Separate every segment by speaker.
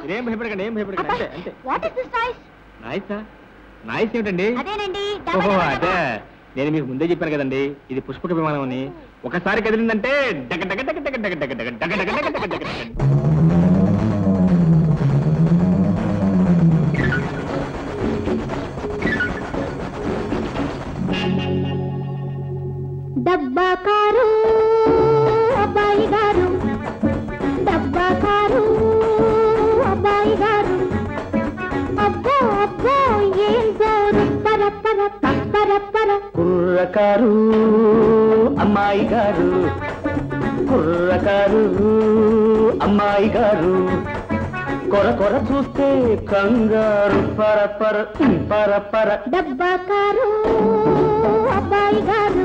Speaker 1: మీరేం భయపడకండి ఏం భయపడకండి అంతే అంతే
Speaker 2: వాట్ ఇస్ దిస్ నాయిస్
Speaker 1: నాయిసా నాయిస్ ఏమిటండి
Speaker 2: అదేనండి
Speaker 1: ఓహో అదే నేను మీకు ముందే చెప్పాను కదండి ఇది పుష్పక విమానం అని ఒకసారి కదిలిందంటే డగ డగ డగ డగ డగ డగ డగ డగ డగ డగ డగ డగ డగ.
Speaker 2: డబ్బా కారు అబ్బాయి గారు డబ్బా కారు అబ్బాయి గారు అబ్బో అబ్బో ఏం జోరు పర పర పర పర
Speaker 3: కుర్రకారు అమ్మాయి గారు కుర్రకారు అమ్మాయి గారు కొర కొర చూస్తే కంగారు పర పర పర పర
Speaker 2: డబ్బా కారు అబ్బాయి గారు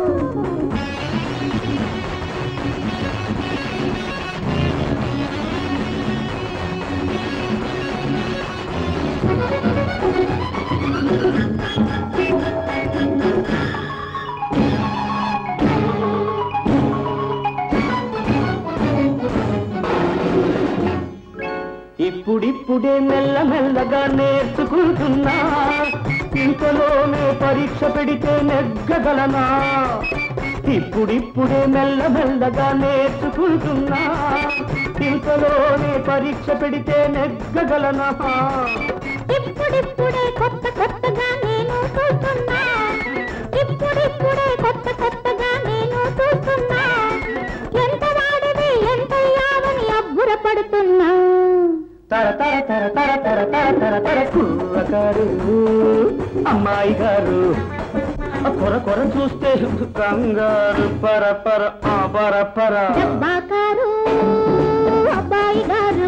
Speaker 3: ఇప్పుడిప్పుడే మెల్ల మెల్లగా నేర్చుకుంటున్నా ఇంతలోనే పరీక్ష పెడితే నెగ్గగలనా ఇప్పుడిప్పుడే మెల్ల మెల్లగా నేర్చుకుంటున్నా ఇంతలోనే పరీక్ష పెడితే నెగ్గగలనా
Speaker 2: ఇప్పుడిప్పుడే కొత్త కొత్తగా నేను చూస్తున్నా ఇప్పుడిప్పుడే కొత్త కొత్తగా నేను చూస్తున్నా ఎంత వాడివి ఎంత యావని అబ్బురపడుతున్నా
Speaker 3: తర తర తర తర తర తర తర తర కుర్రకారు అమ్మాయి గారు కొర కొర చూస్తే కంగారు పర పర ఆ పర పర
Speaker 2: డబ్బాకారు అబ్బాయి గారు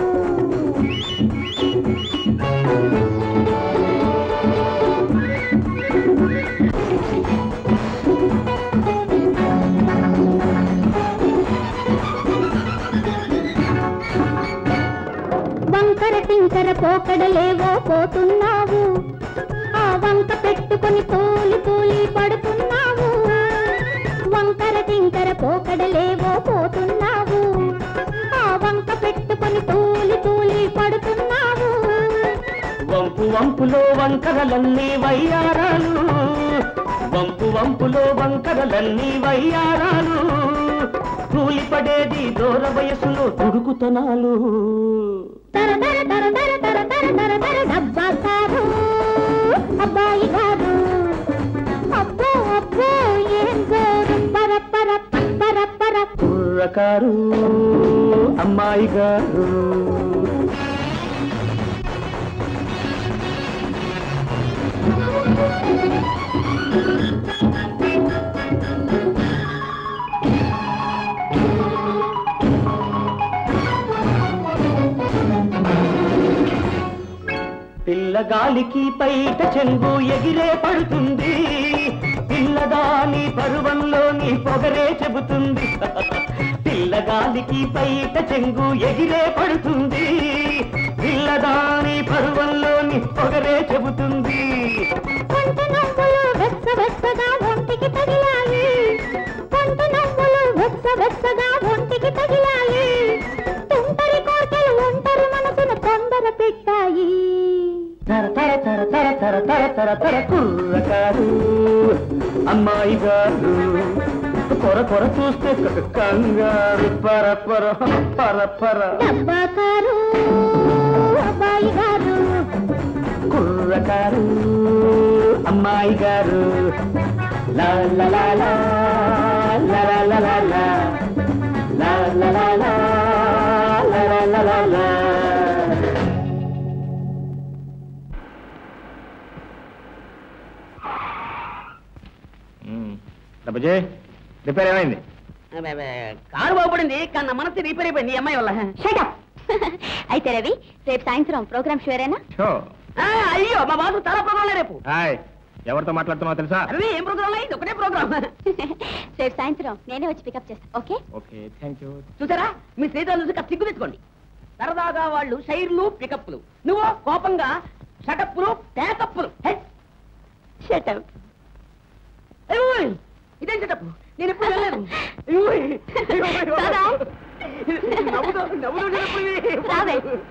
Speaker 2: వంకర టింకర పోకడలేవో పోతున్నావు ఆ వంక పెట్టుకొని తూలి తూలి పడుతున్నావు వంకర టింకర పోకడలేవో పోతున్నావు ఆ వంక పెట్టుకొని తూలి తూలి పడుతున్నావు
Speaker 3: వంపు వంపులో వంకరలన్నీ వయ్యారాలు వంపు వంపులో వంకరలన్నీ వయ్యారాలు కూలిపడేది దూర వయసులో తుడుకుతనాలు
Speaker 2: తర తర తర తర తర తర తర తర డబ్బా కారు అబ్బాయి గారు అబ్బో అబ్బో ఏం జోరు పర పర పర పర
Speaker 3: కుర్రకారు అమ్మాయి గారు పిల్లగాలికి పైట చెంగు ఎగిరే పడుతుంది పిల్లదాని పరువంలోని పొగరే చెబుతుంది పిల్లగాలికి పైట చెంగు ఎగిరే పడుతుంది పిల్లదాని పరువంలోని పొగరే చెబుతుంది
Speaker 2: కొంత నవ్వులు వెచ్చ వెచ్చగా ఒంటికి తగిలాయి కొంత నవ్వులు వెచ్చ వెచ్చగా ఒంటికి తగిలాయి తుంటరి కోటలు ఒంటరి మనసును తొందర పెట్టాయి
Speaker 3: తర తర తర తర తర తర తర తర కుర్రకారు అమ్మాయి గారు కొర కొర చూస్తే క- కంగారు పర పర పర పర
Speaker 2: డబ్బాకారు అబ్బాయి గారు
Speaker 3: కుర్రకారు అమ్మాయి గారు లా లా లా లా లా లా లా లా లా లా లా లా లా లా లా లా లా లా
Speaker 1: ఉమ్. డబ్బజీ రిపేర్ ఏమైంది
Speaker 4: కారు బాగుపడింది కానీ నా మనసు రిపేర్ అయిపోయింది ఈ అమ్మాయి వల్ల
Speaker 2: షటప్ అయితే రవి రేపు సాయంత్రం ప్రోగ్రామ్ షూరేనా
Speaker 1: షో
Speaker 4: ఆ, అయ్యో మా బాబు చాలా ప్రోగ్రాం రేపు
Speaker 1: హాయ్ ఎవరితో మాట్లాడుతున్నావు తెలుసా
Speaker 4: అరే ఏం ప్రోగ్రాం ఇది ఒకటే ప్రోగ్రామ్
Speaker 2: రేపు సాయంత్రం నేనే వచ్చి పికప్ చేస్తాను ఓకే
Speaker 1: ఓకే థ్యాంక్ యూ
Speaker 4: చూసారా మీ స్నేహితులు చూసి కాస్త సిగ్గు తెచ్చుకోండి సరదాగా వాళ్ళు షైర్లు పికప్లు నువ్వు కోపంగా షటప్లు ప్యాకప్లు షటప్ ఇదేం షటప్ నేను ఎప్పుడు వెళ్ళలేదు అయ్యోయ్. అయ్యో, అయ్యో.
Speaker 2: రాదా?
Speaker 4: నవ్వుతో నవ్వుతో షటప్ ఇది.
Speaker 2: రావే